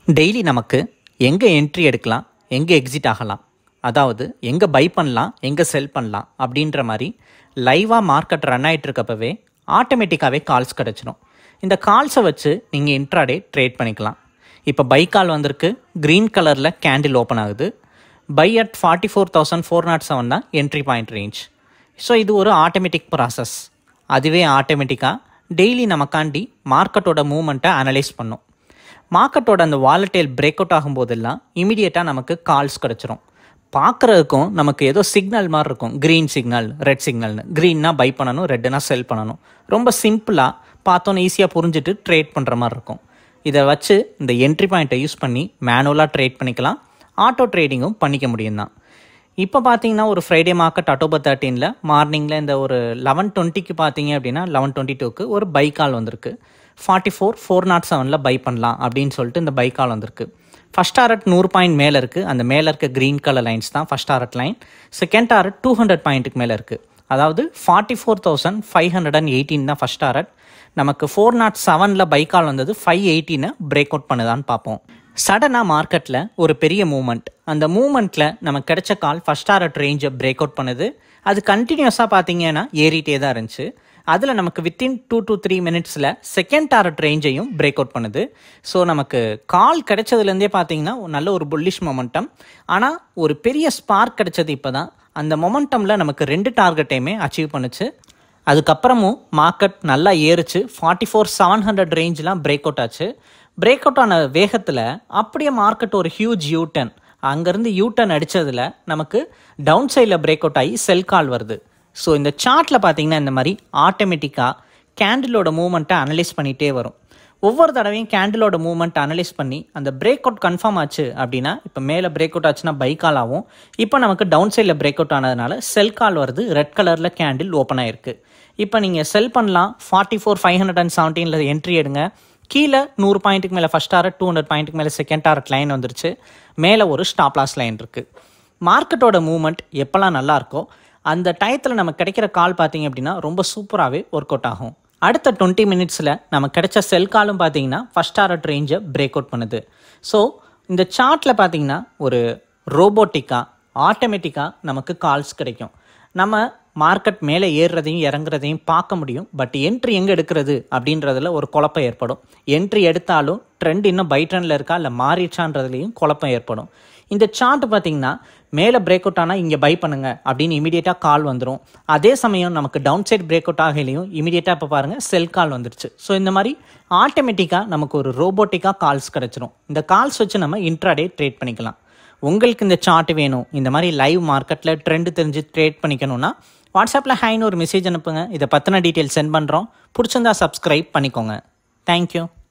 daily நமக்கு எங்கே entry எடுக்கலாம் எங்கே எக்ஸிட் ஆகலாம் அதாவது எங்கே பை பண்ணலாம் எங்கே செல் பண்ணலாம் அப்படின்ற மாதிரி லைவாக மார்க்கெட் ரன் ஆகிட்டு இருக்கப்பவே ஆட்டோமேட்டிக்காகவே கால்ஸ் கிடச்சிரும் இந்த கால்ஸை வச்சு நீங்கள் இன்ட்ராடே ட்ரேட் பண்ணிக்கலாம் இப்போ பை கால் வந்திருக்கு க்ரீன் கலரில் கேண்டில் ஓப்பன் ஆகுது buy at forty four thousand four naught seven தான் என்ட்ரி பாயிண்ட் ரேஞ்ச் ஸோ இது ஒரு ஆட்டோமேட்டிக் ப்ராசஸ் அதுவே ஆட்டோமேட்டிக்காக டெய்லி நமக்காண்டி மார்க்கெட்டோட மூவ்மெண்ட்டை அனலைஸ் பண்ணும் மார்க்கெட்டோட அந்த வாலட்டைல் பிரேக் அவுட் ஆகும்போதெல்லாம் இமீடியட்டாக நமக்கு கால்ஸ் கிடச்சிரும் பார்க்குறதுக்கும் நமக்கு ஏதோ சிக்னல் மாதிரி இருக்கும் க்ரீன் சிக்னல் ரெட் சிக்னல்னு க்ரீன்னா பை பண்ணணும் ரெட்டுனா செல் பண்ணணும் ரொம்ப சிம்பிளாக பார்த்தோன்னே ஈஸியாக புரிஞ்சுட்டு ட்ரேட் பண்ணுற மாதிரி இருக்கும் இதை வச்சு இந்த என்ட்ரி பாயிண்ட்டை யூஸ் பண்ணி மேனுவலாக ட்ரேட் பண்ணிக்கலாம் ஆட்டோ ட்ரேடிங்கும் பண்ணிக்க முடியும் தான் இப்போ பார்த்தீங்கன்னா ஒரு ஃப்ரைடே மார்க்கெட் அக்டோபர் தேர்ட்டீனில் மார்னிங்கில் இந்த ஒரு லெவன் டுவெண்ட்டிக்கு பார்த்தீங்க அப்படின்னா லெவன் டுவெண்ட்டி டூக்கு ஒரு பை கால் வந்திருக்கு ஃபார்ட்டி ஃபோர் ஃபோர் நாட் செவனில் பை பண்ணலாம் அப்படின்னு சொல்லிட்டு இந்த பை கால் வந்திருக்கு ஃபஸ்ட் டாரட் நூறு பாயிண்ட் மேலே இருக்குது அந்த மேலே இருக்க க்ரீன் கலர் லைன்ஸ் தான் first target line second target two hundred பாயிண்ட்டுக்கு மேலே இருக்குது அதாவது forty four thousand five hundred and eighteen தான் ஃபஸ்ட் டாரட் நமக்கு ஃபோர் நாட் செவனில் பை கால் வந்தது ஃபைவ் எயிட்டீனை பிரேக் அவுட் பண்ணுதான்னு பார்ப்போம் சடனாக மார்க்கெட்டில் ஒரு பெரிய மூமெண்ட் அந்த மூமெண்ட்டில் நமக்கு கிடைச்ச கால் ஃபஸ்ட் டாரட் ரேஞ்சை பிரேக் அவுட் பண்ணுது அது கண்டினியூஸாக பார்த்தீங்கன்னா ஏறிட்டே தான் இருந்துச்சு அதில் நமக்கு வித்தின் டூ டு த்ரீ மினிட்ஸில் செகண்ட் டாரட் ரேஞ்சையும் பிரேக் அவுட் பண்ணுது ஸோ நமக்கு கால் கிடைச்சதுலேருந்தே பார்த்தீங்கன்னா ஒரு நல்ல ஒரு புல்லிஷ் மொமெண்டம் ஆனால் ஒரு பெரிய ஸ்பார்க் கிடைச்சது இப்போ தான் அந்த மொமெண்டமில் நமக்கு ரெண்டு டார்கெட்டையுமே அச்சீவ் பண்ணுச்சு அதுக்கப்புறமும் மார்க்கெட் நல்லா ஏறுச்சு ஃபார்ட்டி ஃபோர் செவன் ஹண்ட்ரட் ரேஞ்செலாம் பிரேக் அவுட் ஆச்சு பிரேக் அவுட் ஆன வேகத்தில் அப்படியே மார்க்கெட் ஒரு ஹியூஜ் யூ டர்ன் அங்கேருந்து யூ டர்ன் அடித்ததில் நமக்கு டவுன் சைடில் பிரேக் அவுட் ஆகி செல் கால் வருது ஸோ இந்த சார்ட்டில் பார்த்தீங்கன்னா இந்த மாதிரி ஆட்டோமேட்டிக்காக கேண்டிலோட மூவ்மெண்ட்டை அனலைஸ் பண்ணிகிட்டே வரும் ஒவ்வொரு தடவையும் கேண்டிலோட மூவ்மெண்ட் அனலைஸ் பண்ணி அந்த பிரேக் அவுட் கன்ஃபார்ம் ஆச்சு அப்படின்னா இப்போ மேலே பிரேக் அவுட் ஆச்சுன்னா பை கால் ஆகும் இப்போ நமக்கு டவுன் சைடில் பிரேக் அவுட் ஆனதுனால செல் கால் வருது ரெட் கலரில் கேண்டில் ஓப்பன் ஆயிருக்கு இப்போ நீங்கள் செல் பண்ணலாம் forty four five hundred and செவன்டீனில் என்ட்ரி எடுங்க கீழே நூறு பாயிண்ட்டுக்கு மேலே ஃபஸ்ட் டாரட் டூ ஹண்ட்ரட் பாயிண்ட்டுக்கு மேலே செகண்ட் டாரட் லைன் வந்துருச்சு மேலே ஒரு ஸ்டாப் லாஸ் லைன் இருக்குது மார்க்கெட்டோட மூவ்மெண்ட் எப்போல்லாம் நல்லா இருக்கோ அந்த டயத்தில் நமக்கு கிடைக்கிற கால் பார்த்தீங்க அப்படின்னா ரொம்ப சூப்பராகவே ஒர்க் அவுட் ஆகும் அடுத்த டுவெண்ட்டி மினிட்ஸில் நமக்கு கிடைச்ச செல் காலும் பார்த்தீங்கன்னா ஃபஸ்ட் டாரட் ரேஞ்சை பிரேக் அவுட் பண்ணுது ஸோ இந்த சார்ட்டில் பார்த்தீங்கன்னா ஒரு ரோபோட்டிக்காக ஆட்டோமேட்டிக்காக நமக்கு கால்ஸ் கிடைக்கும் நம்ம மார்க்கெட் மேலே ஏறுறதையும் இறங்குறதையும் பார்க்க முடியும் பட் என்ட்ரி எங்கே எடுக்கிறது அப்படின்றதுல ஒரு குழப்பம் ஏற்படும் என்ட்ரி எடுத்தாலும் ட்ரெண்ட் இன்னும் பை ட்ரெண்டில் இருக்கா இல்லை மாறிடுச்சான்றதுலையும் குழப்பம் ஏற்படும் இந்த சார்ட் பார்த்தீங்கன்னா மேலே பிரேக் அவுட் ஆனால் இங்கே பை பண்ணுங்க அப்படின்னு இமீடியட்டாக கால் வந்துடும் அதே சமயம் நமக்கு டவுன் சைட் பிரேக் அவுட் ஆகலையும் இமீடியட்டாக இப்போ பாருங்கள் செல் கால் வந்துருச்சு ஸோ இந்த மாதிரி ஆட்டோமேட்டிக்காக நமக்கு ஒரு ரோபோட்டிக்காக கால்ஸ் கிடச்சிரும் இந்த கால்ஸ் வச்சு நம்ம இன்ட்ராடே ட்ரேட் பண்ணிக்கலாம் உங்களுக்கு இந்த சார்ட் வேணும் இந்த மாதிரி லைவ் மார்க்கெட்டில் ட்ரெண்டு தெரிஞ்சு ட்ரேட் பண்ணிக்கணும்னா வாட்ஸ்அப்பில் ஹைன்னு ஒரு மெசேஜ் அனுப்புங்க இதை பற்றின டீட்டெயில் சென்ட் பண்ணுறோம் பிடிச்சிருந்தா சப்ஸ்கிரைப் பண்ணிக்கோங்க தேங்க்யூ